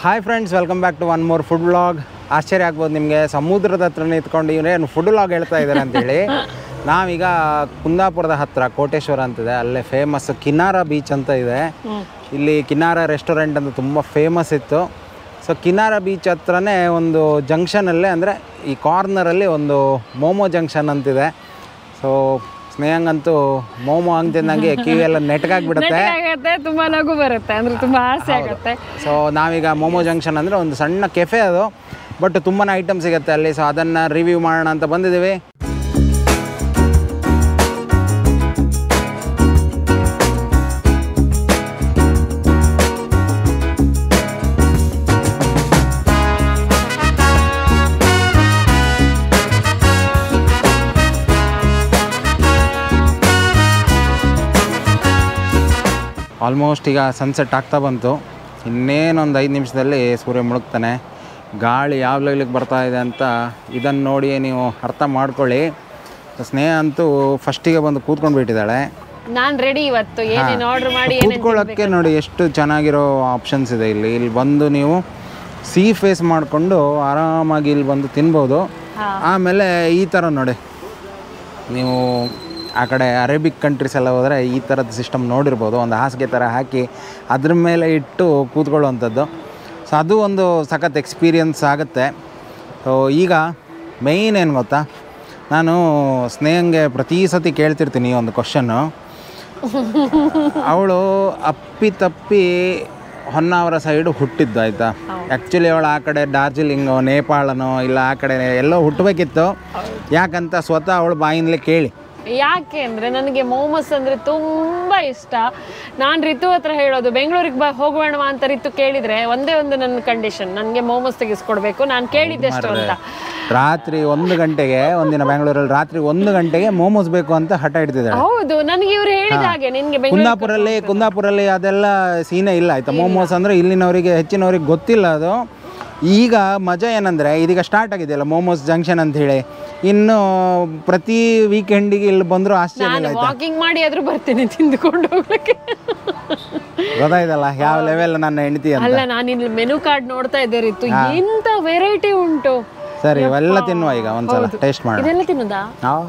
Hi friends welcome back to one more food vlog ಆಶ್ಚರ್ಯ ಆಗ್ಬೋದು ನಿಮಗೆ ಸಮುದ್ರದ ಹತ್ರ ನಿಂತ್ಕೊಂಡು ಇವರೇನು ಫುಡ್ ವ್ಲಾಗ್ ಹೇಳ್ತಾ ಇದ್ದಾರೆ ಅಂತೇಳಿ ನಾವೀಗ ಕುಂದಾಪುರದ ಹತ್ರ ಕೋಟೇಶ್ವರ ಅಂತಿದೆ ಅಲ್ಲೇ ಫೇಮಸ್ ಕಿನಾರ ಬೀಚ್ ಅಂತ ಇದೆ ಇಲ್ಲಿ ಕಿನಾರ ರೆಸ್ಟೋರೆಂಟ್ ಅಂತ ತುಂಬ ಫೇಮಸ್ ಇತ್ತು ಸೊ ಕಿನಾರ ಬೀಚ್ ಹತ್ರನೇ ಒಂದು ಜಂಕ್ಷನಲ್ಲೇ ಅಂದರೆ ಈ ಕಾರ್ನರಲ್ಲಿ ಒಂದು ಮೋಮೋ ಜಂಕ್ಷನ್ ಅಂತಿದೆ ಸೊ ಸ್ನೇಹಂಗಂತೂ ಮೋಮೋ ಅಂತಿದ್ದಂಗೆ ಕಿವಿಯೆಲ್ಲ ನೆಟ್ಗಾಗ್ಬಿಡುತ್ತೆ ಆಗತ್ತೆ ತುಂಬಾ ನಗು ಬರುತ್ತೆ ಅಂದ್ರೆ ತುಂಬಾ ಆಸೆ ಆಗತ್ತೆ ಸೊ ನಾವೀಗ ಮೋಮೋ ಜಂಕ್ಷನ್ ಅಂದರೆ ಒಂದು ಸಣ್ಣ ಕೆಫೆ ಅದು ಬಟ್ ತುಂಬಾ ಐಟಮ್ ಸಿಗುತ್ತೆ ಅಲ್ಲಿ ಸೊ ಅದನ್ನು ರಿವ್ಯೂ ಮಾಡೋಣ ಅಂತ ಬಂದಿದ್ದೀವಿ ಆಲ್ಮೋಸ್ಟ್ ಈಗ ಸನ್ಸೆಟ್ ಆಗ್ತಾ ಬಂತು ಇನ್ನೇನೊಂದು ಐದು ನಿಮಿಷದಲ್ಲಿ ಸೂರ್ಯ ಮುಳುಗ್ತಾನೆ ಗಾಳಿ ಯಾವ ಲೆವೆಲಿಗೆ ಬರ್ತಾ ಇದೆ ಅಂತ ಇದನ್ನು ನೋಡಿ ನೀವು ಅರ್ಥ ಮಾಡ್ಕೊಳ್ಳಿ ಸ್ನೇಹ ಅಂತೂ ಫಸ್ಟಿಗೆ ಬಂದು ಕೂತ್ಕೊಂಡು ಬಿಟ್ಟಿದ್ದಾಳೆ ನಾನ್ ರೆಡಿ ಇವತ್ತು ಏನೇನು ಆರ್ಡರ್ ಮಾಡಿ ಕೂತ್ಕೊಳ್ಳೋಕ್ಕೆ ನೋಡಿ ಎಷ್ಟು ಚೆನ್ನಾಗಿರೋ ಆಪ್ಷನ್ಸ್ ಇದೆ ಇಲ್ಲಿ ಇಲ್ಲಿ ಬಂದು ನೀವು ಸೀ ಫೇಸ್ ಮಾಡಿಕೊಂಡು ಆರಾಮಾಗಿ ಇಲ್ಲಿ ಬಂದು ತಿನ್ಬೋದು ಆಮೇಲೆ ಈ ಥರ ನೋಡಿ ನೀವು ಆ ಕಡೆ ಅರೇಬಿಕ್ ಕಂಟ್ರೀಸ್ ಎಲ್ಲ ಹೋದರೆ ಈ ಥರದ ಸಿಸ್ಟಮ್ ನೋಡಿರ್ಬೋದು ಒಂದು ಹಾಸಿಗೆ ಥರ ಹಾಕಿ ಅದ್ರ ಮೇಲೆ ಇಟ್ಟು ಕೂತ್ಕೊಳ್ಳುವಂಥದ್ದು ಸೊ ಅದು ಒಂದು ಸಖತ್ ಎಕ್ಸ್ಪೀರಿಯನ್ಸ್ ಆಗುತ್ತೆ ಸೊ ಈಗ ಮೇಯ್ನ್ ಏನು ಗೊತ್ತಾ ನಾನು ಸ್ನೇಹಂಗೆ ಪ್ರತಿ ಸತಿ ಕೇಳ್ತಿರ್ತೀನಿ ಈ ಒಂದು ಕ್ವಶನ್ನು ಅವಳು ಅಪ್ಪಿ ತಪ್ಪಿ ಹೊನ್ನಾವರ ಸೈಡು ಹುಟ್ಟಿದ್ದು ಆಯಿತಾ ಆ್ಯಕ್ಚುಲಿ ಅವಳು ಆ ಕಡೆ ಡಾರ್ಜಿಲಿಂಗೋ ನೇಪಾಳನೋ ಇಲ್ಲ ಆ ಕಡೆ ಎಲ್ಲೋ ಹುಟ್ಟಬೇಕಿತ್ತು ಯಾಕಂತ ಸ್ವತಃ ಅವಳು ಬಾಯಿಂದಲೇ ಕೇಳಿ ಯಾಕೆ ಅಂದ್ರೆ ನನಗೆ ಮೋಮೋಸ್ ಅಂದ್ರೆ ತುಂಬಾ ಇಷ್ಟ ನಾನ್ ರಿತು ಹತ್ರ ಹೇಳೋದು ಬೆಂಗಳೂರಿಗೆ ಬ ಹೋಗೋಣ ಅಂತ ರಿತು ಕೇಳಿದ್ರೆ ಒಂದೇ ಒಂದು ನನ್ನ ಕಂಡೀಷನ್ ನನಗೆ ಮೋಮೋಸ್ ತೆಗಿಸ್ಕೊಡ್ಬೇಕು ನಾನು ಕೇಳಿದ್ದೆಷ್ಟು ಅಂತ ರಾತ್ರಿ ಒಂದು ಗಂಟೆಗೆ ಒಂದಿನ ಬೆಂಗಳೂರಲ್ಲಿ ರಾತ್ರಿ ಒಂದು ಗಂಟೆಗೆ ಮೋಮೋಸ್ ಬೇಕು ಅಂತ ಹಠ ಹಿಡ್ತಿದ್ದಾಳೆ ಹೌದು ನನಗೆ ಇವ್ರು ಹೇಳಿದ ಹಾಗೆ ನಿನ್ಗೆ ಬೆಂಗಳೂರು ಕುಂದಾಪುರಲ್ಲಿ ಕುಂದಾಪುರಲ್ಲಿ ಅದೆಲ್ಲ ಸೀನೇ ಇಲ್ಲ ಆಯ್ತಾ ಮೋಮೋಸ್ ಅಂದರೆ ಇಲ್ಲಿನವರಿಗೆ ಹೆಚ್ಚಿನವ್ರಿಗೆ ಗೊತ್ತಿಲ್ಲ ಅದು ಈಗ ಮಜಾ ಏನಂದರೆ ಇದೀಗ ಸ್ಟಾರ್ಟ್ ಆಗಿದೆಯಲ್ಲ ಮೋಮೋಸ್ ಜಂಕ್ಷನ್ ಅಂತ ಹೇಳಿ ಇನ್ನು ಪ್ರತಿ ವೀಕೆಂಡಿಗೆ ಇಲ್ಲಿ ಬಂದರೂ ಆಶ್ಚರ್ಯ ಇಲ್ಲ ನಾನು ವಾಕಿಂಗ್ ಮಾಡಿ ಆದ್ರೂ ಬರ್ತೀನಿ ತಿಂದುಕೊಂಡು ಹೋಗ್ಲಿಕ್ಕೆ ಗೊತ್ತಾಯ್ತಲ್ಲ ಯಾವ ಲೆವೆಲ್ ನನ್ನ ಹೆಂಡತಿ ಅಂತ ಅಲ್ಲ ನಾನು ಇಲ್ಲಿ ಮೆನು ಕಾರ್ಡ್ ನೋಡ್ತಾ ಇದ್ದೆ ರಿತು ಎಂತ ವೆರೈಟಿ ಉಂಟು ಸರಿ ಇವೆಲ್ಲ ತಿನ್ನುವ ಈಗ ಒಂದ್ಸಲ ಟೇಸ್ಟ್ ಮಾಡೋಣ ಇದೆಲ್ಲ ತಿನ್ನೋದಾ ನಾವು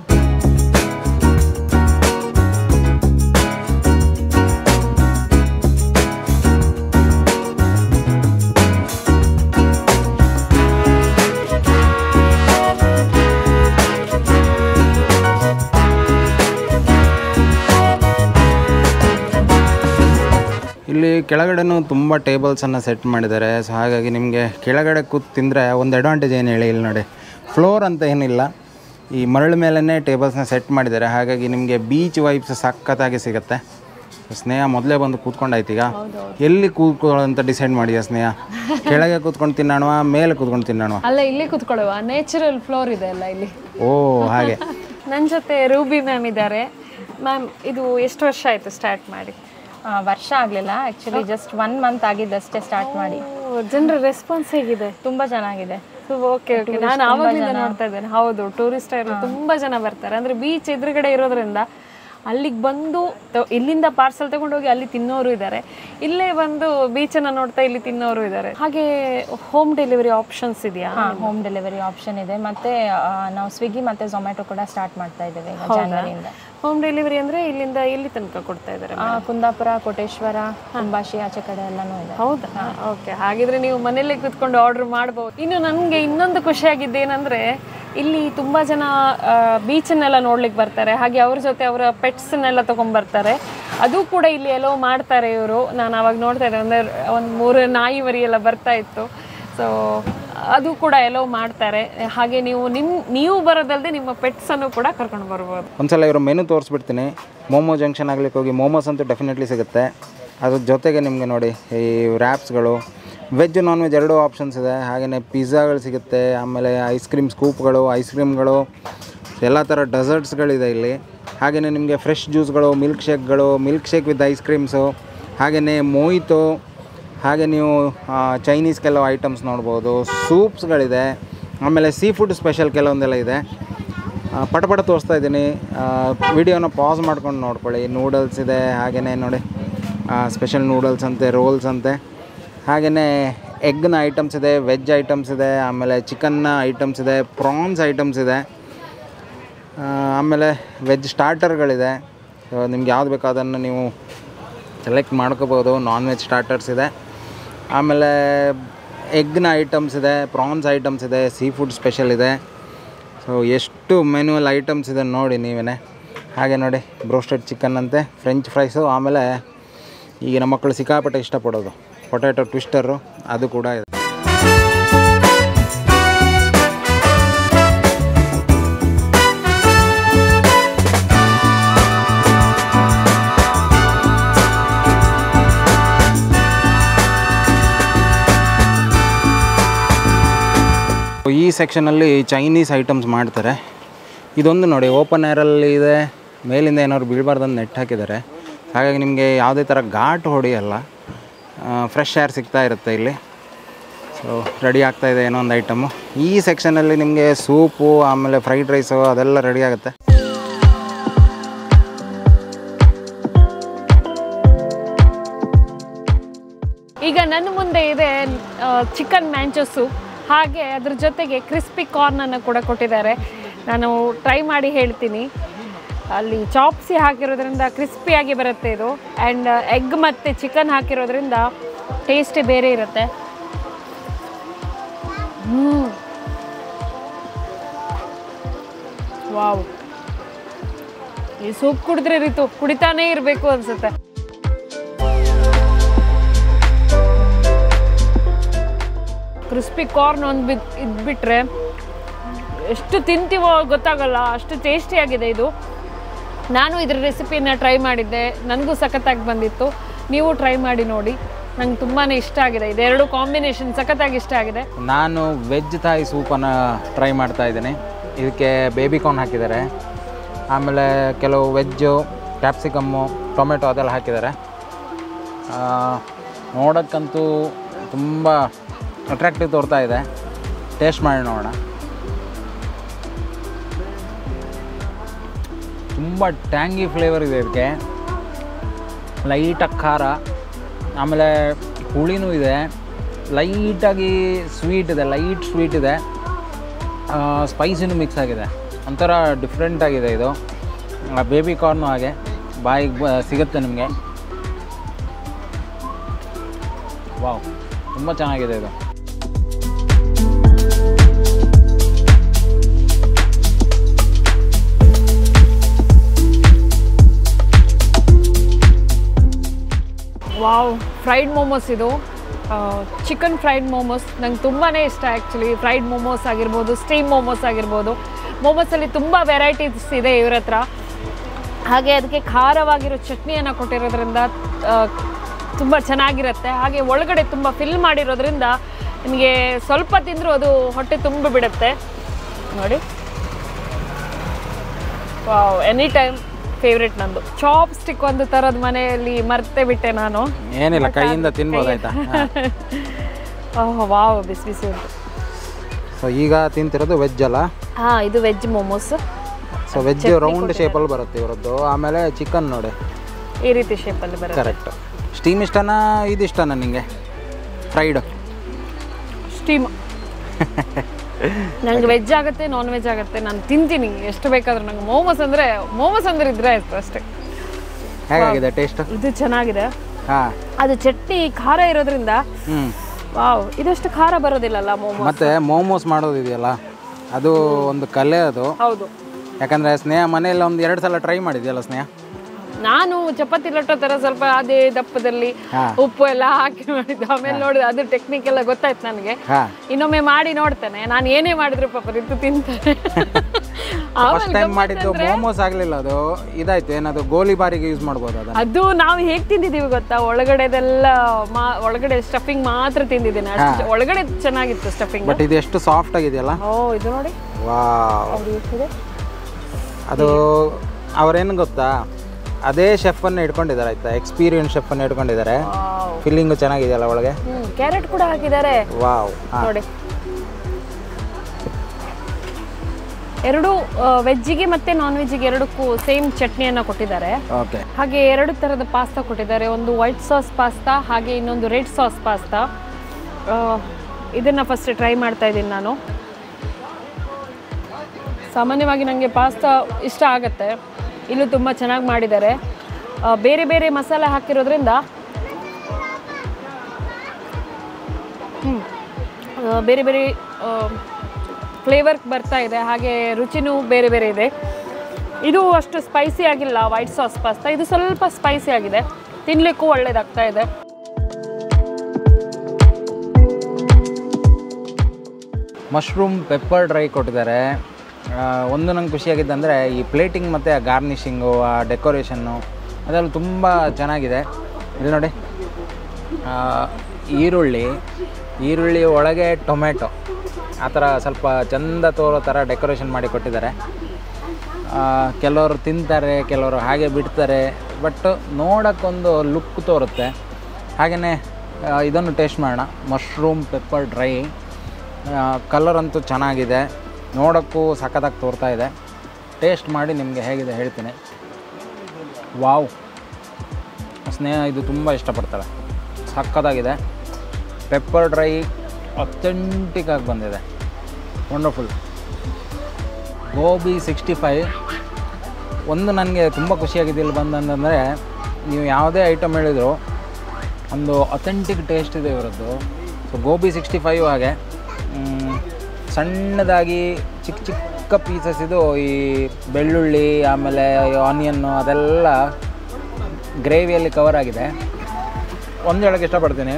ಇಲ್ಲಿ ಕೆಳಗಡೆನೂ ತುಂಬ ಟೇಬಲ್ಸನ್ನು ಸೆಟ್ ಮಾಡಿದ್ದಾರೆ ಸೊ ಹಾಗಾಗಿ ನಿಮಗೆ ಕೆಳಗಡೆ ಕೂತ್ ತಿಂದರೆ ಒಂದು ಅಡ್ವಾಂಟೇಜ್ ಏನು ಹೇಳಿ ಇಲ್ಲಿ ನೋಡಿ ಫ್ಲೋರ್ ಅಂತ ಏನಿಲ್ಲ ಈ ಮರಳು ಮೇಲೇ ಟೇಬಲ್ಸ್ನ ಸೆಟ್ ಮಾಡಿದ್ದಾರೆ ಹಾಗಾಗಿ ನಿಮಗೆ ಬೀಚ್ ವೈಬ್ಸ್ ಸಖತ್ತಾಗಿ ಸಿಗುತ್ತೆ ಸ್ನೇಹ ಮೊದಲೇ ಬಂದು ಕೂತ್ಕೊಂಡಾಯ್ತು ಈಗ ಎಲ್ಲಿ ಕೂತ್ಕೊಳ್ಳೋ ಅಂತ ಡಿಸೈಡ್ ಮಾಡಿದ್ಯಾ ಸ್ನೇಹ ಕೆಳಗೆ ಕೂತ್ಕೊಂಡು ತಿನ್ನೋಣ ಮೇಲೆ ಕೂತ್ಕೊಂಡು ತಿನ್ನೋಣ ಅಲ್ಲ ಇಲ್ಲಿ ಕುತ್ಕೊಳ್ಳುವ ನ್ಯಾಚುರಲ್ ಫ್ಲೋರ್ ಇದೆ ಅಲ್ಲ ಇಲ್ಲಿ ಓ ಹಾಗೆ ನನ್ನ ಜೊತೆ ರೂಬಿ ಮ್ಯಾಮ್ ಇದ್ದಾರೆ ಮ್ಯಾಮ್ ಇದು ಎಷ್ಟು ವರ್ಷ ಆಯ್ತು ಸ್ಟಾರ್ಟ್ ಮಾಡಿ ಆ, ವರ್ಷ ಆಗಲಿಲ್ಲ ಆ್ಯಕ್ಚುಲಿ ಜಸ್ಟ್ ಒನ್ ಮಂತ್ ಆಗಿದ್ದಷ್ಟೇ ಸ್ಟಾರ್ಟ್ ಮಾಡಿ ಜನರ ರೆಸ್ಪಾನ್ಸ್ ಹೇಗಿದೆ ತುಂಬ ಚೆನ್ನಾಗಿದೆ ಓಕೆ ಓಕೆ ನಾನು ಆವಾಗಲಿಂದ ನೋಡ್ತಾ ಇದ್ದೇನೆ ಹೌದು ಟೂರಿಸ್ಟ್ ಎಲ್ಲ ತುಂಬಾ ಜನ ಬರ್ತಾರೆ ಅಂದ್ರೆ ಬೀಚ್ ಎದುರುಗಡೆ ಇರೋದ್ರಿಂದ ಅಲ್ಲಿಗೆ ಬಂದು ತ- ಇಲ್ಲಿಂದ ಪಾರ್ಸಲ್ ತಗೊಂಡೋಗಿ ಅಲ್ಲಿ ತಿನ್ನೋರು ಇದ್ದಾರೆ ಇಲ್ಲೇ ಬಂದು ಬೀಚನ್ನ ನೋಡ್ತಾ ಇಲ್ಲಿ ತಿನ್ನೋರು ಇದ್ದಾರೆ ಹಾಗೆ ಹೋಮ್ ಡೆಲಿವರಿ ಆಪ್ಷನ್ಸ್ ಇದೆಯಾ ಹಾಂ ಹೋಮ್ ಡೆಲಿವರಿ ಆಪ್ಷನ್ ಇದೆ ಮತ್ತೆ ಆ, ನಾವು ಸ್ವಿಗ್ಗಿ ಮತ್ತೆ ಝೊಮ್ಯಾಟೊ ಕೂಡ ಸ್ಟಾರ್ಟ್ ಮಾಡ್ತಾ ಇದ್ದೇವೆ ಈಗ ಜಾನ್ವರಿಯಿಂದ ಹೋಮ್ ಡೆಲಿವರಿ ಅಂದ್ರೆ ಇಲ್ಲಿಂದ ಎಲ್ಲಿ ತನಕ ಕೊಡ್ತಾ ಇದ್ದಾರೆ ಆ, ಕುಂದಾಪುರ ಕೋಟೇಶ್ವರ ಕುಂಬಾಶಿ ಆಚೆ ಕಡೆ ಎಲ್ಲನೂ ಇದೆ ಹೌದಾ ಓಕೆ ಹಾಗಿದ್ರೆ ನೀವು ಮನೆಯಲ್ಲೇ ಕೂತ್ಕೊಂಡು ಆರ್ಡರ್ ಮಾಡಬಹುದು ಇನ್ನು ನನಗೆ ಇನ್ನೊಂದು ಖುಷಿಯಾಗಿದ್ದೇನೆಂದ್ರೆ ಇಲ್ಲಿ ತುಂಬಾ ಜನ ಬೀಚನ್ನೆಲ್ಲ ನೋಡ್ಲಿಕ್ಕೆ ಬರ್ತಾರೆ ಹಾಗೆ ಅವ್ರ ಜೊತೆ ಅವರ ಪೆಟ್ಸ್ನೆಲ್ಲ ತಗೊಂಡ್ಬರ್ತಾರೆ ಅದು ಕೂಡ ಇಲ್ಲಿ ಎಲ್ಲೋ ಮಾಡ್ತಾರೆ ಇವರು ನಾನು ಅವಾಗ ನೋಡ್ತಾ ಇದ್ದೆ ಅಂದ್ರೆ ಒಂದು ಮೂರು ನಾಯಿ ಮರಿ ಎಲ್ಲ ಬರ್ತಾ ಇತ್ತು ಸೊ ಅದು ಕೂಡ ಎಲ್ಲೋ ಮಾಡ್ತಾರೆ ಹಾಗೆ ನೀವು ನಿಮ್ ನೀವು ಬರೋದಲ್ಲದೆ ನಿಮ್ಮ ಪೆಟ್ಸನ್ನು ಕೂಡ ಕರ್ಕೊಂಡು ಬರ್ಬೋದು ಒಂದ್ಸಲ ಇವರು ಮೆನು ತೋರಿಸ್ಬಿಡ್ತೀನಿ ಮೋಮೋ ಜಂಕ್ಷನ್ ಆಗ್ಲಿಕ್ಕೆ ಹೋಗಿ ಮೋಮೋಸ್ ಅಂತೂ ಡೆಫಿನೆಟ್ಲಿ ಸಿಗುತ್ತೆ ಅದ್ರ ಜೊತೆಗೆ ನಿಮಗೆ ನೋಡಿ ಈ ರ್ಯಾಪ್ಸ್ಗಳು ವೆಜ್ ನಾನ್ ವೆಜ್ ಎರಡೂ ಆಪ್ಷನ್ಸ್ ಇದೆ ಹಾಗೆಯೇ ಪಿಜ್ಜಾಗಳು ಸಿಗುತ್ತೆ ಆಮೇಲೆ ಐಸ್ ಕ್ರೀಮ್ ಸ್ಕೂಪ್ಗಳು ಐಸ್ ಕ್ರೀಮ್ಗಳು ಎಲ್ಲ ಥರ ಡೆಸರ್ಟ್ಸ್ಗಳಿದೆ ಇಲ್ಲಿ ಹಾಗೆಯೇ ನಿಮಗೆ ಫ್ರೆಶ್ ಜ್ಯೂಸ್ಗಳು ಮಿಲ್ಕ್ ಶೇಕ್ಗಳು milk shake with ice creams ಹಾಗೆಯೇ ಮೋಯಿತು ಹಾಗೆ ನೀವು ಚೈನೀಸ್ ಕೆಲವು ಐಟಮ್ಸ್ ನೋಡ್ಬೋದು ಸೂಪ್ಸ್ಗಳಿದೆ ಆಮೇಲೆ ಸೀ ಫುಡ್ ಸ್ಪೆಷಲ್ ಕೆಲವೊಂದೆಲ್ಲ ಇದೆ ಆ, ಪಟ ಪಟ ತೋರಿಸ್ತಾ ಇದ್ದೀನಿ ವಿಡಿಯೋನ ಪಾಸ್ ಮಾಡ್ಕೊಂಡು ನೋಡ್ಕೊಳ್ಳಿ ನೂಡಲ್ಸ್ ಇದೆ ಹಾಗೆಯೇ ನೋಡಿ ಸ್ಪೆಷಲ್ ನೂಡಲ್ಸ್ ಅಂತೆ ರೋಲ್ಸ್ ಅಂತೆ ಹಾಗೆಯೇ ಎಗ್ನ ಐಟಮ್ಸ್ ಇದೆ ವೆಜ್ ಐಟಮ್ಸ್ ಇದೆ ಆಮೇಲೆ ಚಿಕನ್ನ ಐಟಮ್ಸ್ ಇದೆ ಪ್ರಾನ್ಸ್ ಐಟಮ್ಸ್ ಇದೆ ಆ, ಆಮೇಲೆ ವೆಜ್ ಸ್ಟಾರ್ಟರ್ಗಳಿದೆ ಸೊ ನಿಮ್ಗೆ ಯಾವ್ದು ಬೇಕೋ ಅದನ್ನು ನೀವು ಸೆಲೆಕ್ಟ್ ಮಾಡ್ಕೋಬೋದು ನಾನ್ ವೆಜ್ ಸ್ಟಾರ್ಟರ್ಸ್ ಇದೆ ಆಮೇಲೆ ಎಗ್ನ ಐಟಮ್ಸ್ ಇದೆ ಪ್ರಾನ್ಸ್ ಐಟಮ್ಸ್ ಇದೆ ಸೀ ಫುಡ್ ಸ್ಪೆಷಲ್ ಇದೆ ಸೊ ಎಷ್ಟು ಮೆನ್ಯುವಲ್ ಐಟಮ್ಸ್ ಇದೆ ನೋಡಿ ನೀವೇ ಹಾಗೆ ನೋಡಿ ಬ್ರೋಸ್ಟೆಡ್ ಚಿಕನ್ ಅಂತೆ ಫ್ರೆಂಚ್ ಫ್ರೈಸು ಆಮೇಲೆ ಈಗಿನ ಮಕ್ಕಳು ಸಿಕ್ಕಾಪಟ್ಟೆ ಇಷ್ಟಪಡೋದು ಪೊಟ್ಯಾಟೊ ಟ್ವಿಸ್ಟರು ಅದು ಕೂಡ ಇದೆ ಈ ಸೆಕ್ಷನಲ್ಲಿ ಚೈನೀಸ್ ಐಟಮ್ಸ್ ಮಾಡ್ತಾರೆ ಇದೊಂದು ನೋಡಿ ಓಪನ್ ಏರಲ್ಲಿ ಇದೆ ಮೇಲಿಂದ ಏನಾದ್ರು ಬೀಳಬಾರ್ದಂದು ನೆಟ್ ಹಾಕಿದ್ದಾರೆ ಹಾಗಾಗಿ ನಿಮಗೆ ಯಾವುದೇ ಥರ ಘಾಟ್ ಹೊಡೆಯಲ್ಲ ಫ್ರೆಶ್ ಏರ್ ಸಿಗ್ತಾ ಇರುತ್ತೆ ಇಲ್ಲಿ ಸೊ ರೆಡಿ ಆಗ್ತಾ ಇದೆ ಏನೋ ಒಂದು ಐಟಮು ಈ ಸೆಕ್ಷನಲ್ಲಿ ನಿಮಗೆ ಸೂಪು ಆಮೇಲೆ ಫ್ರೈಡ್ ರೈಸು ಅದೆಲ್ಲ ರೆಡಿ ಆಗುತ್ತೆ ಈಗ ನನ್ನ ಮುಂದೆ ಇದೆ ಚಿಕನ್ ಮ್ಯಾಂಚಸ್ಸು ಹಾಗೆ ಅದ್ರ ಜೊತೆಗೆ ಕ್ರಿಸ್ಪಿ ಕಾರ್ನನ್ನು ಕೂಡ ಕೊಟ್ಟಿದ್ದಾರೆ ನಾನು ಟ್ರೈ ಮಾಡಿ ಹೇಳ್ತೀನಿ ಅಲ್ಲಿ ಚಾಪ್ಸಿ ಹಾಕಿರೋದ್ರಿಂದ ಕ್ರಿಸ್ಪಿಯಾಗಿ ಬರುತ್ತೆ ಇದು ಆ್ಯಂಡ್ ಎಗ್ ಮತ್ತು ಚಿಕನ್ ಹಾಕಿರೋದ್ರಿಂದ ಟೇಸ್ಟೇ ಬೇರೆ ಇರುತ್ತೆ ಹ್ಮ್ ವಾವ್ ಈ ಸೂಪ್ ಕುಡಿದ್ರೆ ರೀತು ಕುಡಿತಾನೇ ಇರಬೇಕು ಅನ್ಸುತ್ತೆ ಕ್ರಿಸ್ಪಿ ಕಾರ್ನ್ ಒಂದು ಬಿತ್ ಇದ್ಬಿಟ್ರೆ ಎಷ್ಟು ತಿಂತೀವೋ ಗೊತ್ತಾಗಲ್ಲ ಅಷ್ಟು ಟೇಸ್ಟಿಯಾಗಿದೆ ಇದು ನಾನು ಇದ್ರ ರೆಸಿಪಿನ ಟ್ರೈ ಮಾಡಿದ್ದೆ ನನಗೂ ಸಖತ್ತಾಗಿ ಬಂದಿತ್ತು ನೀವು ಟ್ರೈ ಮಾಡಿ ನೋಡಿ ನಂಗೆ ತುಂಬಾ ಇಷ್ಟ ಆಗಿದೆ ಇದೆರಡು ಕಾಂಬಿನೇಷನ್ ಸಖತ್ತಾಗಿ ಇಷ್ಟ ಆಗಿದೆ ನಾನು ವೆಜ್ ಥಾಯ್ ಸೂಪನ್ನು ಟ್ರೈ ಮಾಡ್ತಾ ಇದ್ದೀನಿ ಇದಕ್ಕೆ ಬೇಬಿ ಕಾರ್ನ್ ಹಾಕಿದ್ದಾರೆ ಆಮೇಲೆ ಕೆಲವು ವೆಜ್ಜು ಕ್ಯಾಪ್ಸಿಕಮ್ಮು ಟೊಮೆಟೊ ಅದೆಲ್ಲ ಹಾಕಿದ್ದಾರೆ ಆ, ನೋಡೋಕ್ಕಂತೂ ತುಂಬ ಅಟ್ರಾಕ್ಟಿವ್ ತೋರ್ತಾ ಇದೆ ಟೇಸ್ಟ್ ಮಾಡಿ ನೋಡೋಣ ತುಂಬ ಟ್ಯಾಂಗಿ ಫ್ಲೇವರ್ ಇದೆ ಇದಕ್ಕೆ ಲೈಟಾಗಿ ಖಾರ ಆಮೇಲೆ ಹುಳಿನೂ ಇದೆ ಲೈಟಾಗಿ ಸ್ವೀಟ್ ಇದೆ ಲೈಟ್ ಸ್ವೀಟ್ ಇದೆ ಸ್ಪೈಸಿನೂ ಮಿಕ್ಸ್ ಆಗಿದೆ ಒಂಥರ ಡಿಫ್ರೆಂಟ್ ಆಗಿದೆ ಇದು ಬೇಬಿ ಕಾರ್ನು ಹಾಗೆ ಬಾಯಿಗೆ ಬ ಸಿಗುತ್ತೆ ನಿಮಗೆ ವಾವ್ ತುಂಬ ಚೆನ್ನಾಗಿದೆ ಇದು ವಾವ್ ಫ್ರೈಡ್ ಮೋಮೋಸ್ ಇದು ಚಿಕನ್ ಫ್ರೈಡ್ ಮೋಮೋಸ್ ನಂಗೆ ತುಂಬಾ ಇಷ್ಟ ಆ್ಯಕ್ಚುಲಿ ಫ್ರೈಡ್ ಮೋಮೋಸ್ ಆಗಿರ್ಬೋದು ಸ್ಟೀಮ್ ಮೋಮೋಸ್ ಆಗಿರ್ಬೋದು ಮೋಮೋಸಲ್ಲಿ ತುಂಬ ವೆರೈಟೀಸ್ ಇದೆ ಇವ್ರ ಹತ್ರ ಹಾಗೆ ಅದಕ್ಕೆ ಖಾರವಾಗಿರೋ ಚಟ್ನಿಯನ್ನು ಕೊಟ್ಟಿರೋದ್ರಿಂದ ತುಂಬ ಚೆನ್ನಾಗಿರುತ್ತೆ ಹಾಗೆ ಒಳಗಡೆ ತುಂಬ ಫಿಲ್ ಮಾಡಿರೋದ್ರಿಂದ ನಿಮಗೆ ಸ್ವಲ್ಪ ತಿಂದರೂ ಅದು ಹೊಟ್ಟೆ ತುಂಬ ಬಿಡುತ್ತೆ ನೋಡಿ ವಾವ್ ಎನಿ ಟೈಮ್ ಫೇವ್ರೆಟ್ ನಂದು ಚಾಪ್ ಸ್ಟಿಕ್ ಒಂದು ಥರದ ಮನೆಯಲ್ಲಿ ಮರ್ತೇ ಬಿಟ್ಟೆ ನಾನು ಏನಿಲ್ಲ ಕೈಯಿಂದ ತಿನ್ಬೋದಾಯ್ತಾ ಓಹ್ ವಾವ್ ಬಿಸಿ ಬಿಸಿ ಉಂಟು ಸೊ ಈಗ ತಿಂತಿರೋದು ವೆಜ್ ಅಲ್ಲ ಹಾಂ ಇದು veg momos so veg round ಶೇಪಲ್ಲಿ ಬರುತ್ತೆ ಇವರದ್ದು ಆಮೇಲೆ ಚಿಕನ್ ನೋಡಿ ಈ ರೀತಿ ಶೇಪಲ್ಲಿ ಬರುತ್ತೆ ಕರೆಕ್ಟ್ ಸ್ಟೀಮ್ ಇಷ್ಟನಾ ಇದು ಇಷ್ಟನಾ ನಿಮಗೆ ಫ್ರೈಡ್ ಸ್ಟೀಮ್ ನಂಗೆ ವೆಜ್ ಆಗುತ್ತೆ ನಾನ್ ವೆಜ್ ಆಗುತ್ತೆ ನಾನು ತಿಂತೀನಿ ಎಷ್ಟು ಬೇಕಾದ್ರೂ ನಂಗೆ ಮೋಮೋಸ್ ಅಂದರೆ ಮೋಮೋಸ್ ಅಂದ್ರೆ ಇದ್ರೆ ಆಯ್ತು ಅಷ್ಟೇ ಹೇಗಾಗಿದೆ ಟೇಸ್ಟ್ ಇದು ಚೆನ್ನಾಗಿದೆ ಹಾಂ ಅದು ಚಟ್ನಿ ಖಾರ ಇರೋದ್ರಿಂದ ಹ್ಞೂ ವಾವ್ ಇದಷ್ಟು ಖಾರ ಬರೋದಿಲ್ಲಲ್ಲ ಮೋಮೋ ಮತ್ತು ಮೋಮೋಸ್ ಮಾಡೋದು ಇದೆಯಲ್ಲ ಅದು ಒಂದು ಕಲೆ ಅದು ಹೌದು ಯಾಕಂದರೆ ಸ್ನೇಹ ಮನೆಯಲ್ಲಿ ಒಂದು ಎರಡು ಸಲ ಟ್ರೈ ಮಾಡಿದ್ಯಲ್ಲ ಸ್ನೇಹ ನಾನು ಚಪಾತಿ ಲಟ್ಟೋ ಥರ ಸ್ವಲ್ಪ ಅದೇ ದಪ್ಪದಲ್ಲಿ ಹಾ. ಉಪ್ಪು ಎಲ್ಲ ಹಾಕಿ ಮಾಡಿದ್ದು ಆಮೇಲೆ ನೋಡಿದೆ ಅದು ಟೆಕ್ನಿಕ್ ಎಲ್ಲ ಗೊತ್ತಾಯ್ತು ನನಗೆ ಹಾಂ ಇನ್ನೊಮ್ಮೆ ಮಾಡಿ ನೋಡ್ತೇನೆ ನಾನು ಏನೇ ಮಾಡಿದ್ರು ಪಾಪ ರಿತು ತಿಂತಾನೆ ಫಸ್ಟ್ ಟೈಮ್ ಮಾಡಿದ್ದು ಮೋಮೋಸ್ ಆಗಲಿಲ್ಲ ಅದು ಇದಾಯ್ತು ಏನದು ಗೋಲಿ ಬಾರಿಗೆ ಯೂಸ್ ಮಾಡ್ಬೋದು ಅದನ್ನು ಅದು ನಾವು ಹೇಗೆ ತಿಂದಿದ್ದೀವಿ ಗೊತ್ತಾ ಒಳಗಡೆದೆಲ್ಲ ಮಾ ಒಳಗಡೆ ಸ್ಟಫಿಂಗ್ ಮಾತ್ರ ತಿಂದಿದ್ದೀನಿ ಅಷ್ಟು ಒಳಗಡೆ ಚೆನ್ನಾಗಿತ್ತು ಸ್ಟಫಿಂಗ್ ಬಟ್ ಇದು ಎಷ್ಟು ಸಾಫ್ಟ್ ಆಗಿದೆಯಲ್ಲ ಓ ಇದು ನೋಡಿ ವಾವ್ ಅವ್ರು ಎಷ್ಟಿದೆ ಅದು ಅವ್ರೇನು ಗೊತ್ತಾ ಅದೇ ಶೆಫನ್ನು ಇಟ್ಕೊಂಡಿದ್ದಾರೆ ಆಯ್ತಾ ಎಕ್ಸ್ಪೀರಿಯನ್ಸ್ ಶೆಫನ್ನು ಇಟ್ಕೊಂಡಿದ್ದಾರೆ ವಾವ್ ಫಿಲ್ಲಿಂಗು ಚೆನ್ನಾಗಿದೆಯಲ್ಲ ಒಳಗೆ ಹ್ಮ್ ಕ್ಯಾರೆಟ್ ಕೂಡ ಹಾಕಿದ್ದಾರೆ ವಾವ್ ಹಾಂ ನೋಡಿ ಎರಡು ವೆಜ್ಜಿಗೆ ಮತ್ತೆ ನಾನ್ ವೆಜ್ಜಿಗೆ ಎರಡಕ್ಕೂ ಸೇಮ್ ಚಟ್ನಿಯನ್ನು ಕೊಟ್ಟಿದ್ದಾರೆ ಓಕೆ ಹಾಗೆ ಎರಡು ಥರದ ಪಾಸ್ತಾ ಕೊಟ್ಟಿದ್ದಾರೆ ಒಂದು ವೈಟ್ ಸಾಸ್ ಪಾಸ್ತಾ ಹಾಗೆ ಇನ್ನೊಂದು ರೆಡ್ ಸಾಸ್ ಪಾಸ್ತಾ ಇದನ್ನು ಫಸ್ಟ್ ಟ್ರೈ ಮಾಡ್ತಾ ಇದ್ದೀನಿ ನಾನು ಸಾಮಾನ್ಯವಾಗಿ ನನಗೆ ಪಾಸ್ತಾ ಇಷ್ಟ ಆಗುತ್ತೆ ಇಲ್ಲೂ ತುಂಬ ಚೆನ್ನಾಗಿ ಮಾಡಿದ್ದಾರೆ ಆ, ಬೇರೆ ಬೇರೆ ಮಸಾಲೆ ಹಾಕಿರೋದ್ರಿಂದ ಹ್ಮ್. ಆ, ಬೇರೆ ಬೇರೆ ಫ್ಲೇವರ್ ಬರ್ತಾ ಇದೆ ಹಾಗೆ ರುಚಿನೂ ಬೇರೆ ಬೇರೆ ಇದೆ ಇದು ಅಷ್ಟು ಸ್ಪೈಸಿ ಆಗಿಲ್ಲ ವೈಟ್ ಸಾಸ್ ಪಾಸ್ತಾ ಇದು ಸ್ವಲ್ಪ ಸ್ಪೈಸಿ ಆಗಿದೆ ತಿನ್ನಲಿಕ್ಕೂ ಒಳ್ಳೇದಾಗ್ತಾ ಇದೆ ಮಶ್ರೂಮ್ ಪೆಪ್ಪರ್ ಡ್ರೈ ಕೊಟ್ಟಿದ್ದಾರೆ ಆ, ಒಂದು ನಂಗೆ ಖುಷಿಯಾಗಿದ್ದಂದರೆ ಈ ಪ್ಲೇಟಿಂಗ್ ಮತ್ತು ಆ ಗಾರ್ನಿಷಿಂಗು ಆ ಡೆಕೋರೇಷನ್ನು ಅದೆಲ್ಲ ತುಂಬ ಚೆನ್ನಾಗಿದೆ ಇಲ್ಲಿ ನೋಡಿ ಆ, ಈರುಳ್ಳಿ ಈರುಳ್ಳಿ ಒಳಗೆ ಟೊಮೆಟೊ ಆ ಥರ ಸ್ವಲ್ಪ ಚಂದ ತೋರೋ ಥರ ಡೆಕೋರೇಷನ್ ಮಾಡಿ ಕೊಟ್ಟಿದ್ದಾರೆ ಆ, ಕೆಲವರು ತಿಂತಾರೆ ಕೆಲವರು ಹಾಗೆ ಬಿಡ್ತಾರೆ ಬಟ್ ನೋಡೋಕ್ಕೊಂದು ಲುಕ್ ತೋರುತ್ತೆ ಹಾಗೆಯೇ ಇದನ್ನು ಟೇಸ್ಟ್ ಮಾಡೋಣ ಮಶ್ರೂಮ್ ಪೆಪ್ಪರ್ ಡ್ರೈ ಕಲರ್ ಅಂತೂ ಚೆನ್ನಾಗಿದೆ ನೋಡೋಕ್ಕೂ ಸಖತ್ತಾಗಿ ತೋರ್ತಾ ಇದೆ ಟೇಸ್ಟ್ ಮಾಡಿ ನಿಮಗೆ ಹೇಗಿದೆ ಹೇಳ್ತೀನಿ ವಾವ್ ಸ್ನೇಹ ಇದು ತುಂಬ ಇಷ್ಟಪಡ್ತಾರೆ ಸಖತ್ತಾಗಿದೆ ಪೆಪ್ಪರ್ ಡ್ರೈ ಅಥೆಂಟಿಕ್ಕಾಗಿ ಬಂದಿದೆ ವಂಡರ್ಫುಲ್ ಗೋಬಿ ಸಿಕ್ಸ್ಟಿ ಫೈವ್ ಒಂದು ನನಗೆ ತುಂಬ ಖುಷಿಯಾಗಿದೆ ಇಲ್ಲಿ ಬಂದಂತಂದರೆ ನೀವು ಯಾವುದೇ ಐಟಮ್ ಹೇಳಿದ್ರು ಒಂದು ಅಥೆಂಟಿಕ್ ಟೇಸ್ಟ್ ಇದೆ ಇವರದ್ದು ಸೊ ಗೋಬಿ ಸಿಕ್ಸ್ಟಿ ಫೈವ್ ಹಾಗೆ ಮ್, ಸಣ್ಣದಾಗಿ ಚಿಕ್ಕ ಚಿಕ್ಕ ಪೀಸಸ್ ಇದು ಈ ಬೆಳ್ಳುಳ್ಳಿ ಆಮೇಲೆ ಆನಿಯನ್ನು ಅದೆಲ್ಲ ಗ್ರೇವಿಯಲ್ಲಿ ಕವರ್ ಆಗಿದೆ ಒಂದು ಹೇಳೋಕ್ಕೆ ಇಷ್ಟಪಡ್ತೀನಿ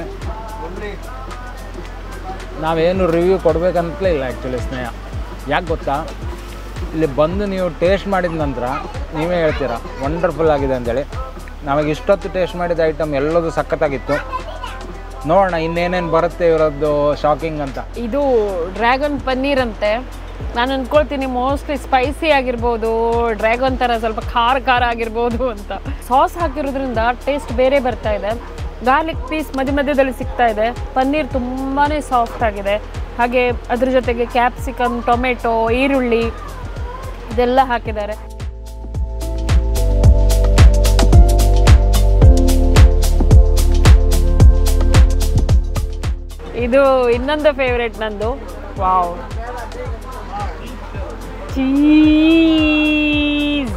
ನಾವೇನು ರಿವ್ಯೂ ಕೊಡಬೇಕಂತಲೇ ಇಲ್ಲ ಆ್ಯಕ್ಚುಲಿ ಸ್ನೇಹ ಯಾಕೆ ಗೊತ್ತಾ ಇಲ್ಲಿ ಬಂದು ನೀವು ಟೇಸ್ಟ್ ಮಾಡಿದ ನಂತರ ನೀವೇ ಹೇಳ್ತೀರಾ ವಂಡರ್ಫುಲ್ ಆಗಿದೆ ಅಂತೇಳಿ ನಮಗೆ ಇಷ್ಟೊತ್ತು ಟೇಸ್ಟ್ ಮಾಡಿದ ಐಟಮ್ ಎಲ್ಲದೂ ಸಖತ್ತಾಗಿತ್ತು ನೋಡೋಣ ಇನ್ನೇನೇನು ಬರುತ್ತೆ ಇವರದ್ದು ಶಾಕಿಂಗ್ ಅಂತ ಇದು ಡ್ರ್ಯಾಗನ್ ಪನ್ನೀರ್ ಅಂತೆ ನಾನು ಅನ್ಕೊಳ್ತೀನಿ ಮೋಸ್ಟ್ಲಿ ಸ್ಪೈಸಿ ಆಗಿರ್ಬೋದು ಡ್ರ್ಯಾಗನ್ ಥರ ಸ್ವಲ್ಪ ಖಾರ ಖಾರ ಆಗಿರ್ಬೋದು ಅಂತ ಸಾಸ್ ಹಾಕಿರೋದ್ರಿಂದ ಟೇಸ್ಟ್ ಬೇರೆ ಬರ್ತಾ ಇದೆ ಗಾರ್ಲಿಕ್ ಪೀಸ್ ಮಧ್ಯ ಮಧ್ಯದಲ್ಲಿ ಸಿಗ್ತಾ ಇದೆ ಪನ್ನೀರ್ ತುಂಬಾ ಸಾಫ್ಟ್ ಆಗಿದೆ ಹಾಗೆ ಅದ್ರ ಜೊತೆಗೆ ಕ್ಯಾಪ್ಸಿಕಮ್ ಟೊಮೆಟೊ ಈರುಳ್ಳಿ ಇದೆಲ್ಲ ಹಾಕಿದ್ದಾರೆ ಇದು ಇನ್ನೊಂದು ಫೇವ್ರೆಟ್ ನಂದು ವಾವ್ ಚೀಸ್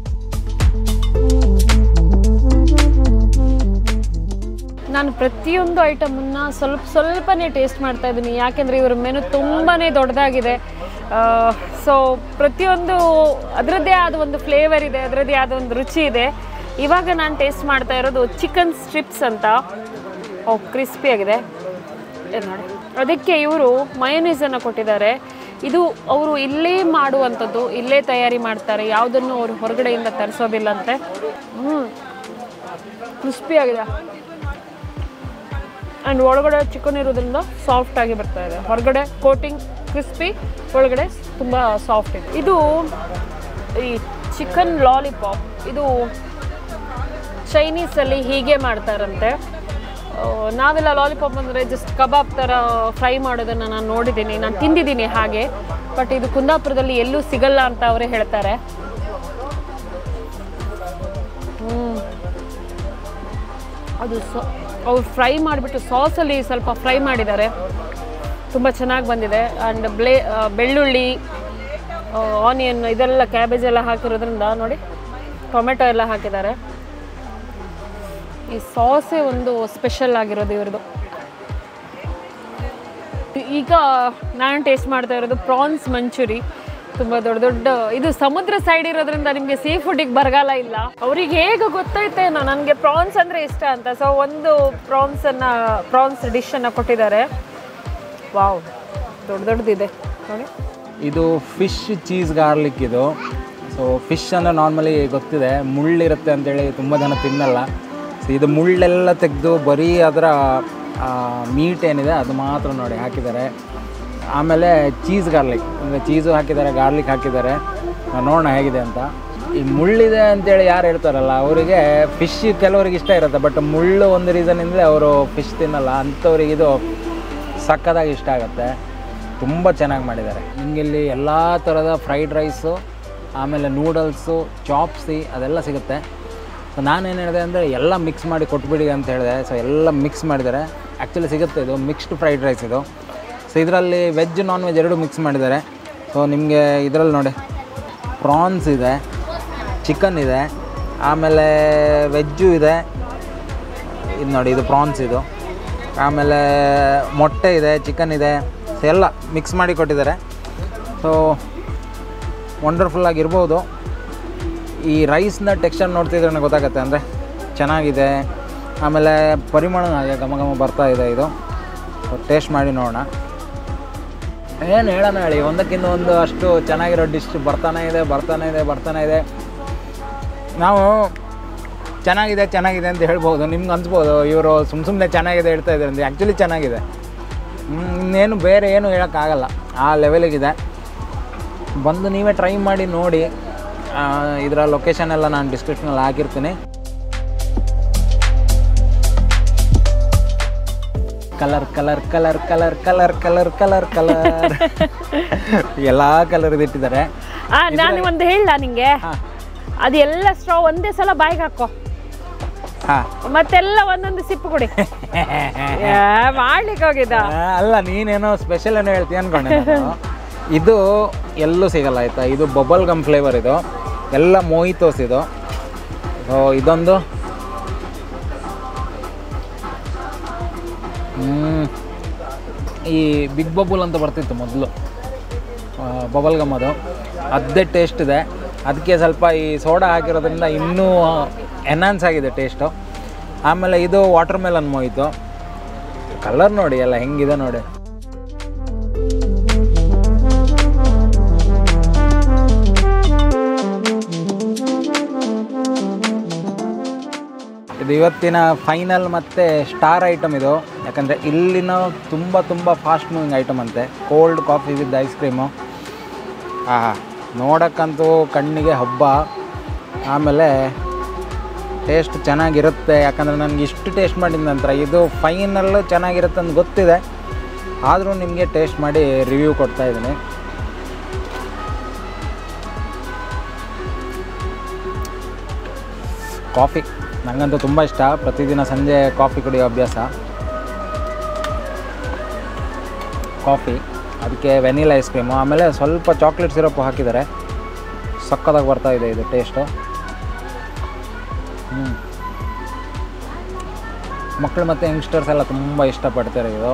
ನಾನು ಪ್ರತಿಯೊಂದು ಐಟಮನ್ನು ಸ್ವಲ್ಪ ಸ್ವಲ್ಪನೇ ಟೇಸ್ಟ್ ಮಾಡ್ತಾ ಇದ್ದೀನಿ ಯಾಕೆಂದರೆ ಇವ್ರ ಮೆನು ತುಂಬಾ ದೊಡ್ಡದಾಗಿದೆ ಸೊ ಪ್ರತಿಯೊಂದು ಅದರದ್ದೇ ಆದ ಒಂದು ಫ್ಲೇವರ್ ಇದೆ ಅದರದ್ದೇ ಆದ ಒಂದು ರುಚಿ ಇದೆ ಇವಾಗ ನಾನು ಟೇಸ್ಟ್ ಮಾಡ್ತಾ ಇರೋದು ಚಿಕನ್ ಸ್ಟ್ರಿಪ್ಸ್ ಅಂತ ಓ ಕ್ರಿಸ್ಪಿ ಆಗಿದೆ ಇದು ನೋಡಿ ಅದಕ್ಕೆ ಇವರು ಮಯೋನೀಸನ್ನು ಕೊಟ್ಟಿದ್ದಾರೆ ಇದು ಅವರು ಇಲ್ಲೇ ಮಾಡುವಂಥದ್ದು ಇಲ್ಲೇ ತಯಾರಿ ಮಾಡ್ತಾರೆ ಯಾವುದನ್ನು ಅವರು ಹೊರಗಡೆಯಿಂದ ತರಿಸೋದಿಲ್ಲಂತೆ ಹ್ಞೂ ಕ್ರಿಸ್ಪಿ ಆಗಿದೆ ಆ್ಯಂಡ್ ಒಳಗಡೆ ಚಿಕನ್ ಇರೋದ್ರಿಂದ ಸಾಫ್ಟ್ ಆಗಿ ಬರ್ತಾ ಇದೆ ಹೊರಗಡೆ ಕೋಟಿಂಗ್ ಕ್ರಿಸ್ಪಿ ಒಳಗಡೆ ತುಂಬ ಸಾಫ್ಟ್ ಇದೆ ಇದು ಈ ಚಿಕನ್ ಲಾಲಿಪಾಪ್ ಇದು ಚೈನೀಸಲ್ಲಿ ಹೀಗೆ ಮಾಡ್ತಾರಂತೆ ಆ, ನಾವೆಲ್ಲ ಲಾಲಿಪಾಪ್ ಅಂದರೆ ಜಸ್ಟ್ ಕಬಾಬ್ ಥರ ಫ್ರೈ ಮಾಡೋದನ್ನು ನಾನು ನೋಡಿದ್ದೀನಿ ನಾನು ತಿಂದಿದ್ದೀನಿ ಹಾಗೆ ಬಟ್ ಇದು ಕುಂದಾಪುರದಲ್ಲಿ ಎಲ್ಲೂ ಸಿಗಲ್ಲ ಅಂತ ಅವರೇ ಹೇಳ್ತಾರೆ ಹ್ಮ್. ಅದು ಸೊ ಅವ್ರು ಫ್ರೈ ಮಾಡಿಬಿಟ್ಟು ಸಾಸಲ್ಲಿ ಸ್ವಲ್ಪ ಫ್ರೈ ಮಾಡಿದ್ದಾರೆ ತುಂಬ ಚೆನ್ನಾಗಿ ಬಂದಿದೆ ಆ್ಯಂಡ್ ಬ್ಲೇ ಆ, ಬೆಳ್ಳುಳ್ಳಿ ಆನಿಯನ್ ಇದೆಲ್ಲ ಕ್ಯಾಬೇಜ್ ಎಲ್ಲ ಹಾಕಿರೋದ್ರಿಂದ ನೋಡಿ ಟೊಮೆಟೊ ಎಲ್ಲ ಹಾಕಿದ್ದಾರೆ ಈ ಸಾಸೇ ಒಂದು ಸ್ಪೆಷಲ್ ಆಗಿರೋದು ಇವ್ರದ್ದು ಈಗ ನಾನು ಟೇಸ್ಟ್ ಮಾಡ್ತಾ ಇರೋದು ಪ್ರಾನ್ಸ್ ಮಂಚೂರಿ ತುಂಬ ದೊಡ್ಡ ದೊಡ್ಡ ಇದು ಸಮುದ್ರ ಸೈಡ್ ಇರೋದ್ರಿಂದ ನಿಮಗೆ ಸೀ ಫುಡ್ಡಿಗೆ ಬರಗಾಲ ಇಲ್ಲ ಅವ್ರಿಗೆ ಹೇಗೆ ಗೊತ್ತೈತೇನೋ ನನಗೆ ಪ್ರಾನ್ಸ್ ಅಂದರೆ ಇಷ್ಟ ಅಂತ ಸೊ ಒಂದು ಪ್ರಾನ್ಸನ್ನು ಪ್ರಾನ್ಸ್ ಡಿಶನ್ನು ಕೊಟ್ಟಿದ್ದಾರೆ ವಾವ್ ದೊಡ್ಡ ದೊಡ್ಡದಿದೆ ನೋಡಿ ಇದು ಫಿಶ್ ಚೀಸ್ ಗಾರ್ಲಿಕ್ ಇದು ಸೊ ಫಿಶ್ ಅಂದರೆ ನಾರ್ಮಲಿ ಗೊತ್ತಿದೆ ಮುಳ್ಳಿರುತ್ತೆ ಅಂತೇಳಿ ತುಂಬ ಜನ ತಿನ್ನಲ್ಲ ಸೊ ಇದು ಮುಳ್ಳೆಲ್ಲ ತೆಗೆದು ಬರೀ ಅದರ ಮೀಟ್ ಏನಿದೆ ಅದು ಮಾತ್ರ ನೋಡಿ ಹಾಕಿದ್ದಾರೆ ಆಮೇಲೆ ಚೀಸ್ ಗಾರ್ಲಿಕ್ ಅಂದರೆ ಚೀಸು ಹಾಕಿದ್ದಾರೆ ಗಾರ್ಲಿಕ್ ಹಾಕಿದ್ದಾರೆ ನಾವ್ ನೋಡೋಣ ಹೇಗಿದೆ ಅಂತ ಈ ಮುಳ್ಳಿದೆ ಅಂತೇಳಿ ಯಾರು ಹೇಳ್ತಾರಲ್ಲ ಅವರಿಗೆ ಫಿಶ್ ಕೆಲವರಿಗೆ ಇಷ್ಟ ಇರುತ್ತೆ ಬಟ್ ಮುಳ್ಳು ಒಂದು ರೀಸನಿಂದಲೇ ಅವರು ಫಿಶ್ ತಿನ್ನಲ್ಲ ಅಂಥವ್ರಿಗೆ ಇದು ಸಕ್ಕದಾಗಿ ಇಷ್ಟ ಆಗುತ್ತೆ ತುಂಬ ಚೆನ್ನಾಗಿ ಮಾಡಿದ್ದಾರೆ ನಿಮಗೆ ಇಲ್ಲಿ ಎಲ್ಲ ಥರದ ಫ್ರೈಡ್ ರೈಸು ಆಮೇಲೆ ನೂಡಲ್ಸು ಚಾಪ್ಸಿ ಅದೆಲ್ಲ ಸಿಗುತ್ತೆ ಸೊ ನಾನೇನು ಹೇಳಿದೆ ಅಂದರೆ ಎಲ್ಲ ಮಿಕ್ಸ್ ಮಾಡಿ ಕೊಟ್ಬಿಡಿ ಅಂತ ಹೇಳಿದೆ ಸೊ ಎಲ್ಲ ಮಿಕ್ಸ್ ಮಾಡಿದ್ದಾರೆ ಆ್ಯಕ್ಚುಲಿ ಸಿಗುತ್ತೆ ಇದು ಮಿಕ್ಸ್ಡ್ ಫ್ರೈಡ್ ರೈಸ್ ಇದು ಸೊ ಇದರಲ್ಲಿ ವೆಜ್ ನಾನ್ ವೆಜ್ ಎರಡು ಮಿಕ್ಸ್ ಮಾಡಿದ್ದಾರೆ ಸೊ ನಿಮಗೆ ಇದರಲ್ಲಿ ನೋಡಿ ಪ್ರಾನ್ಸ್ ಇದೆ ಚಿಕನ್ ಇದೆ ಆಮೇಲೆ ವೆಜ್ಜು ಇದೆ ಇದು ನೋಡಿ ಇದು ಪ್ರಾನ್ಸ್ ಇದು ಆಮೇಲೆ ಮೊಟ್ಟೆ ಇದೆ ಚಿಕನ್ ಇದೆ ಸೊ ಎಲ್ಲ ಮಿಕ್ಸ್ ಮಾಡಿ ಕೊಟ್ಟಿದ್ದಾರೆ ಸೊ ವಂಡರ್ಫುಲ್ಲಾಗಿರ್ಬೋದು ಈ ರೈಸ್ನ ಟೆಕ್ಸ್ಚರ್ ನೋಡ್ತಿದ್ರೆ ನನಗೆ ಗೊತ್ತಾಗುತ್ತೆ ಅಂದರೆ ಚೆನ್ನಾಗಿದೆ ಆಮೇಲೆ ಪರಿಮಳ ಹಾಗೆ ಘಮ ಘಮ ಬರ್ತಾ ಇದೆ ಇದು ಸೊ ಟೇಸ್ಟ್ ಮಾಡಿ ನೋಡೋಣ ಏನು ಹೇಳೋಣ ಹೇಳಿ ಒಂದಕ್ಕಿಂತ ಒಂದು ಅಷ್ಟು ಚೆನ್ನಾಗಿರೋ ಡಿಶ್ ಬರ್ತಾನೆ ಇದೆ ಬರ್ತಾನೆ ಇದೆ ಬರ್ತಾನೆ ಇದೆ ನಾವು ಚೆನ್ನಾಗಿದೆ ಚೆನ್ನಾಗಿದೆ ಅಂತ ಹೇಳ್ಬೋದು ನಿಮ್ಗೆ ಅನ್ಸ್ಬೋದು ಇವರು ಸುಮ್ಮ ಸುಮ್ಮನೆ ಚೆನ್ನಾಗಿದೆ ಹೇಳ್ತಾ ಇದ್ದಾರೆ ಅಂತ ಆ್ಯಕ್ಚುಲಿ ಚೆನ್ನಾಗಿದೆ ಹ್ಮ್, ಇನ್ನೇನು ಬೇರೆ ಏನು ಹೇಳೋಕ್ಕಾಗಲ್ಲ ಆ ಲೆವೆಲಿಗಿದೆ ಬಂದು ನೀವೇ ಟ್ರೈ ಮಾಡಿ ನೋಡಿ ಆ, ಇದರ ಲೊಕೇಶನ್ ಎಲ್ಲ ನಾನು ಡಿಸ್ಕ್ರಿಪ್ಷನಲ್ಲಿ ಹಾಕಿರ್ತೀನಿ colour colour colour colour colour colour colour colour ಎಲ್ಲ ಕಲರ್ ಇಟ್ಟಿದ್ದಾರೆ ಆ ನಾನು ಒಂದು ಹೇಳ ನಿಂಗೆ ಅದೆಲ್ಲ ಸ್ಟ್ರಾ ಒಂದೇ ಸಲ ಬಾಯಿಗೆ ಹಾಕೋ ಹಾಂ ಮತ್ತೆಲ್ಲ ಒಂದೊಂದು ಸಿಪ್ಪು ಕುಡಿ ಏ, ಮಾಡ್ಲಿಕ್ಕೆ ಹೋಗಿದ್ದ ಅಲ್ಲ ನೀನೇನೋ ಸ್ಪೆಷಲ್ ಏನೋ ಹೇಳ್ತೀಯ ಅನ್ಕೊಂಡೆ ನಾನು. ಇದು ಎಲ್ಲೂ ಸಿಗಲ್ಲ ಆಯ್ತಾ ಇದು ಬಬಲ್ ಗಮ್ ಫ್ಲೇವರ್ ಇದು ಎಲ್ಲ ಮೋಹಿತೋಸ್ ಇದು ಸೊ ಇದೊಂದು ಹ್ಮ್. ಈ ಬಿಗ್ ಬಬುಲ್ ಅಂತ ಬರ್ತಿತ್ತು ಮೊದಲು ಬಬಲ್ ಗಮ್ ಅದು ಅದೇ ಟೇಸ್ಟ್ ಇದೆ ಅದಕ್ಕೆ ಸ್ವಲ್ಪ ಈ ಸೋಡಾ ಹಾಕಿರೋದ್ರಿಂದ ಇನ್ನೂ ಎನ್ಹಾನ್ಸ್ ಆಗಿದೆ ಟೇಸ್ಟು ಆಮೇಲೆ ಇದು ವಾಟರ್ ಮೆಲನ್ ಮೋಯಿತು ಕಲರ್ ನೋಡಿ ಎಲ್ಲ ಹೆಂಗಿದೆ ನೋಡಿ ಇದು ಇವತ್ತಿನ ಫೈನಲ್ ಮತ್ತು ಸ್ಟಾರ್ ಐಟಮ್ ಇದು ಯಾಕಂದರೆ ಇಲ್ಲಿನ ತುಂಬ ತುಂಬ ಫಾಸ್ಟ್ ಮೂವಿಂಗ್ ಐಟಮ್ ಅಂತೆ cold coffee with ice cream ಆಹಾ ನೋಡೋಕ್ಕಂತೂ ಕಣ್ಣಿಗೆ ಹಬ್ಬ ಆಮೇಲೆ ಟೇಸ್ಟ್ ಚೆನ್ನಾಗಿರುತ್ತೆ ಯಾಕಂದರೆ ನನಗೆ ಇಷ್ಟು ಟೇಸ್ಟ್ ಮಾಡಿದ ನಂತರ ಇದು ಫೈನಲ್ ಚೆನ್ನಾಗಿರುತ್ತೆ ಅಂತ ಗೊತ್ತಿದೆ ಆದರೂ ನಿಮಗೆ ಟೇಸ್ಟ್ ಮಾಡಿ ರಿವ್ಯೂ ಕೊಡ್ತಾ ಇದ್ದೀನಿ ಕಾಫಿ ನನಗಂತೂ ತುಂಬ ಇಷ್ಟ ಪ್ರತಿದಿನ ಸಂಜೆ ಕಾಫಿ ಕುಡಿಯೋ ಅಭ್ಯಾಸ ಕಾಫಿ ಅದಕ್ಕೆ ವೆನಿಲಾ ಐಸ್ ಕ್ರೀಮು ಆಮೇಲೆ ಸ್ವಲ್ಪ ಚಾಕ್ಲೇಟ್ ಸಿರಪ್ಪು ಹಾಕಿದ್ದಾರೆ ಸಕ್ಕದಾಗಿ ಬರ್ತಾ ಇದೆ ಇದು ಟೇಸ್ಟು ಹ್ಞೂ ಮಕ್ಕಳು ಮತ್ತು ಯಂಗ್ಸ್ಟರ್ಸ್ ಎಲ್ಲ ತುಂಬ ಇಷ್ಟಪಡ್ತಾರೆ ಇದು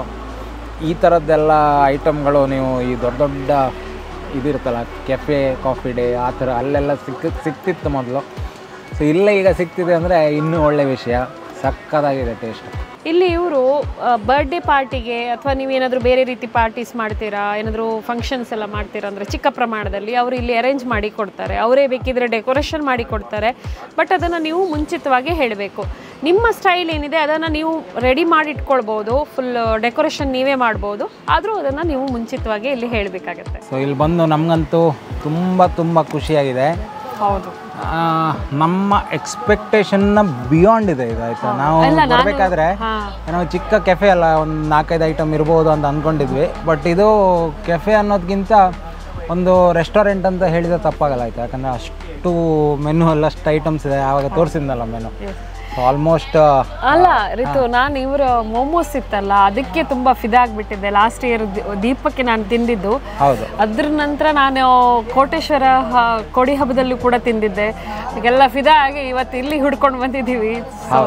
ಈ ಥರದ್ದೆಲ್ಲ ಐಟಮ್ಗಳು ನೀವು ಈ ದೊಡ್ಡ ದೊಡ್ಡ ಇದಿರುತ್ತಲ್ಲ ಕೆಫೆ ಕಾಫಿ ಡೇ ಆ ಥರ ಅಲ್ಲೆಲ್ಲ ಸಿಕ್ಕ ಸಿಕ್ತಿತ್ತು ಮೊದಲು ಸೊ ಇಲ್ಲೇ ಈಗ ಸಿಗ್ತಿದೆ ಅಂದರೆ ಇನ್ನೂ ಒಳ್ಳೆ ವಿಷಯ ಸಕ್ಕದಾಗಿದೆ ಟೇಸ್ಟ್ ಇಲ್ಲಿ ಇವರು ಬರ್ಡೇ ಪಾರ್ಟಿಗೆ ಅಥವಾ ನೀವೇನಾದರೂ ಬೇರೆ ರೀತಿ ಪಾರ್ಟೀಸ್ ಮಾಡ್ತೀರಾ ಏನಾದರೂ ಫಂಕ್ಷನ್ಸ್ ಎಲ್ಲ ಮಾಡ್ತೀರಾ ಅಂದರೆ ಚಿಕ್ಕ ಪ್ರಮಾಣದಲ್ಲಿ ಅವರು ಇಲ್ಲಿ ಅರೇಂಜ್ ಮಾಡಿ ಕೊಡ್ತಾರೆ ಅವರೇ ಬೇಕಿದ್ರೆ ಡೆಕೋರೇಷನ್ ಮಾಡಿ ಕೊಡ್ತಾರೆ ಬಟ್ ಅದನ್ನು ನೀವು ಮುಂಚಿತವಾಗಿ ಹೇಳಬೇಕು ನಿಮ್ಮ ಸ್ಟೈಲ್ ಏನಿದೆ ಅದನ್ನು ನೀವು ರೆಡಿ ಮಾಡಿ ಇಟ್ಕೊಳ್ಬೋದು ಫುಲ್ ಡೆಕೋರೇಷನ್ ನೀವೇ ಮಾಡ್ಬೋದು ಆದರೂ ಅದನ್ನು ನೀವು ಮುಂಚಿತವಾಗಿ ಇಲ್ಲಿ ಹೇಳಬೇಕಾಗತ್ತೆ ಸೊ ಇಲ್ಲಿ ಬಂದು ನಮಗಂತೂ ತುಂಬ ತುಂಬ ಖುಷಿಯಾಗಿದೆ ಹೌದು ಆ, ನಮ್ಮ ಎಕ್ಸ್ಪೆಕ್ಟೇಷನ್ನ ಬಿಯಾಂಡ್ ಇದೆ ಇದು ಆಯಿತಾ ನಾವು ಬರಬೇಕಾದ್ರೆ ನಾವು ಚಿಕ್ಕ ಕೆಫೆ ಅಲ್ಲ ಒಂದು ನಾಲ್ಕೈದು ಐಟಮ್ ಇರ್ಬೋದು ಅಂತ ಅಂದ್ಕೊಂಡಿದ್ವಿ ಬಟ್ ಇದು ಕೆಫೆ ಅನ್ನೋದಕ್ಕಿಂತ ಒಂದು ರೆಸ್ಟೋರೆಂಟ್ ಅಂತ ಹೇಳಿದ್ರೆ ತಪ್ಪಾಗಲ್ಲ ಆಯ್ತು ಯಾಕಂದರೆ ಅಷ್ಟು ಮೆನು ಎಲ್ಲ ಅಷ್ಟು ಐಟಮ್ಸ್ ಇದೆ ಆವಾಗ ತೋರಿಸಿದ್ನಲ್ಲ ಮೆನು ಸೊ ಆಲ್ಮೋಸ್ಟ್ ಅಲ್ಲ ರಿತು ನಾನು ಇವರ ಮೋಮೋಸ್ ಇತ್ತಲ್ಲ ಅದಕ್ಕೆ ತುಂಬಾ ಫಿದಾಗ್ಬಿಟ್ಟಿದ್ದೆ ಲಾಸ್ಟ್ ಇಯರ್ ದೀಪಕ್ಕೆ ನಾನು ತಿಂದಿದ್ದು ಹೌದು ಅದ್ರ ನಂತರ ನಾನು ಕೋಟೇಶ್ವರ ಹ- ಕೊಡಿ ಹಬ್ಬದಲ್ಲೂ ಕೂಡ ತಿಂದಿದ್ದೆ ಈಗೆಲ್ಲ ಫಿದಾ ಆಗಿ ಇವತ್ತು ಇಲ್ಲಿ ಹುಡ್ಕೊಂಡು ಬಂದಿದ್ದೀವಿ ಸೊ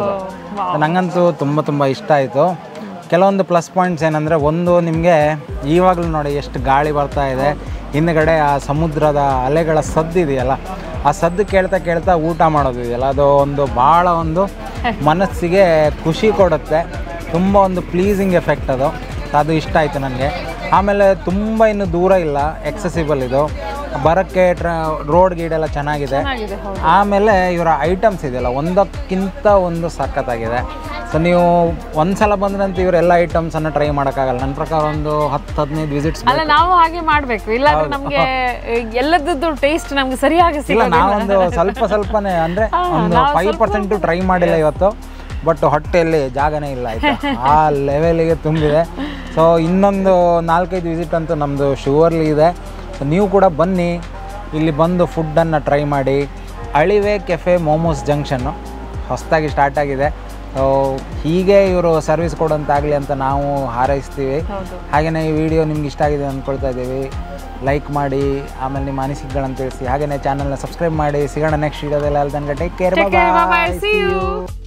ನನಗಂತೂ ತುಂಬ ತುಂಬ ಇಷ್ಟ ಆಯಿತು ಕೆಲವೊಂದು ಪ್ಲಸ್ ಪಾಯಿಂಟ್ಸ್ ಏನಂದರೆ ಒಂದು ನಿಮಗೆ ಇವಾಗಲೂ ನೋಡಿ ಎಷ್ಟು ಗಾಳಿ ಬರ್ತಾ ಇದೆ ಹಿಂದ್ಗಡೆ ಆ ಸಮುದ್ರದ ಅಲೆಗಳ ಸದ್ದು ಇದೆಯಲ್ಲ ಆ ಸದ್ದು ಕೇಳ್ತಾ ಕೇಳ್ತಾ ಊಟ ಮಾಡೋದು ಇದೆಯಲ್ಲ ಅದು ಒಂದು ಭಾಳ ಒಂದು ಮನಸ್ಸಿಗೆ ಖುಷಿ ಕೊಡುತ್ತೆ ತುಂಬ ಒಂದು ಪ್ಲೀಸಿಂಗ್ ಎಫೆಕ್ಟ್ ಅದು ಅದು ಇಷ್ಟ ಆಯಿತು ನನಗೆ ಆಮೇಲೆ ತುಂಬ ಇನ್ನು ದೂರ ಇಲ್ಲ ಎಕ್ಸೆಸಿಬಲ್ ಇದು ಬರೋಕ್ಕೆ ಟ್ರ ರೋಡ್ ಗೀಡ್ ಎಲ್ಲ ಚೆನ್ನಾಗಿದೆ ಚೆನ್ನಾಗಿದೆ ಹೌದು ಆಮೇಲೆ ಇವರ ಐಟಮ್ಸ್ ಇದೆಯಲ್ಲ ಒಂದಕ್ಕಿಂತ ಒಂದು ಸಖತ್ತಾಗಿದೆ ಸೊ ನೀವು ಒಂದ್ಸಲ ಬಂದ್ರಂತ ಇವರೆಲ್ಲ ಐಟಮ್ಸನ್ನು ಟ್ರೈ ಮಾಡೋಕ್ಕಾಗಲ್ಲ ನನ್ನ ಪ್ರಕಾರ ಒಂದು ಹತ್ತು ಹದಿನೈದು ವಿಸಿಟ್ಸ್ ಅಲ್ಲ ನಾವು ಹಾಗೆ ಮಾಡ್ಬೇಕು ಇಲ್ಲಾಂದ್ರೆ ನಮ್ಗೆ ಎಲ್ಲದದ್ದು ಟೇಸ್ಟ್ ನಮ್ಗೆ ಸರಿಯಾಗಿ ಇಲ್ಲ ಸಿಗೋದಿಲ್ಲ ನಾವೊಂದು ಸ್ವಲ್ಪ ಸ್ವಲ್ಪನೇ ಅಂದರೆ ಒಂದು ಫೈವ್ ಪರ್ಸೆಂಟ್ ಟ್ರೈ ಮಾಡಿಲ್ಲ ಇವತ್ತು ಬಟ್ ಹೊಟ್ಟೆಯಲ್ಲಿ ಜಾಗನೇ ಇಲ್ಲ ಆಯ್ತಾ ಆ ಲೆವೆಲಿಗೆ ತುಂಬಿದೆ ಸೊ ಇನ್ನೊಂದು ನಾಲ್ಕೈದು ವಿಸಿಟ್ ಅಂತೂ ನಮ್ಮದು ಶುವರ್ಲಿ ಇದೆ ಸೊ ನೀವು ಕೂಡ ಬನ್ನಿ ಇಲ್ಲಿ ಬಂದು ಫುಡ್ಡನ್ನು ಟ್ರೈ ಮಾಡಿ ಅಳಿವೆ ಕೆಫೆ ಮೋಮೋಸ್ ಜಂಕ್ಷನ್ನು ಹೊಸದಾಗಿ ಸ್ಟಾರ್ಟ್ ಆಗಿದೆ ಸೊ ಹೀಗೆ ಇವರು ಸರ್ವಿಸ್ ಕೊಡೋಂತಾಗಲಿ ಅಂತ ನಾವು ಹಾರೈಸ್ತೀವಿ ಹೌದು ಹಾಗೆಯೇ ಈ ವಿಡಿಯೋ ನಿಮ್ಗೆ ಇಷ್ಟ ಆಗಿದೆ ಅಂದ್ಕೊಳ್ತಾ ಇದ್ದೀವಿ ಲೈಕ್ ಮಾಡಿ ಆಮೇಲೆ ನಿಮ್ಮ ಅನಿಸಿಕೆಗಳನ್ನು ತಿಳಿಸಿ ಹಾಗೆಯೇ ಚಾನಲ್ನ ಸಬ್ಸ್ಕ್ರೈಬ್ ಮಾಡಿ ಸಿಗೋಣ ನೆಕ್ಸ್ಟ್ ವಿಡಿಯೋದಲ್ಲಿ ಅಲ್ಲಿ ತನಕ take care Take care, bye bye, bye see you.